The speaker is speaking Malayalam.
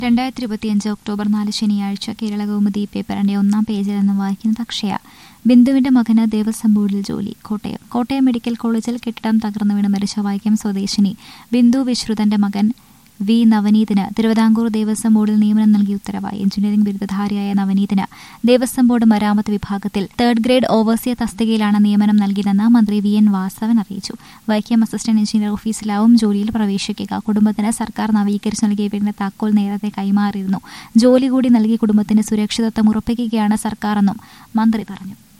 രണ്ടായിരത്തി ഇരുപത്തിയഞ്ച് ഒക്ടോബർ നാല് ശനിയാഴ്ച കേരള കൗമുദി പേപ്പറിന്റെ ഒന്നാം പേജിൽ നിന്ന് വായിക്കുന്നത് അക്ഷയ ബിന്ദുവിന്റെ മകന് ദേവസ്വം ബോർഡിൽ ജോലി കോട്ടയം കോട്ടയം മെഡിക്കൽ കോളേജിൽ കെട്ടിടം തകർന്നു വീണ് മരിച്ച വൈക്കം സ്വദേശിനി ബിന്ദു വിശ്രുതന്റെ മകൻ വി നവനീതിന് തിരുവിതാംകൂർ ദേവസ്വം ബോർഡിൽ നിയമനം നൽകി ഉത്തരവായി എഞ്ചിനീയറിംഗ് ബിരുദധാരിയായ നവനീതിന് ദേവസ്വം ബോർഡ് മരാമത്ത് വിഭാഗത്തിൽ തേർഡ് ഗ്രേഡ് ഓവർസിയർ തസ്തികയിലാണ് നിയമനം നൽകിയതെന്ന് മന്ത്രി വി എൻ വാസവൻ അറിയിച്ചു വൈക്കം അസിസ്റ്റന്റ് എഞ്ചിനീയർ ഓഫീസിലാവും ജോലിയിൽ പ്രവേശിക്കുക കുടുംബത്തിന് സർക്കാർ നവീകരിച്ചു നൽകിയ വീടിന്റെ താക്കോൽ നേരത്തെ കൈമാറിയിരുന്നു ജോലി കൂടി നൽകി കുടുംബത്തിന് സുരക്ഷിതത്വം ഉറപ്പിക്കുകയാണ് സർക്കാരെന്നും മന്ത്രി പറഞ്ഞു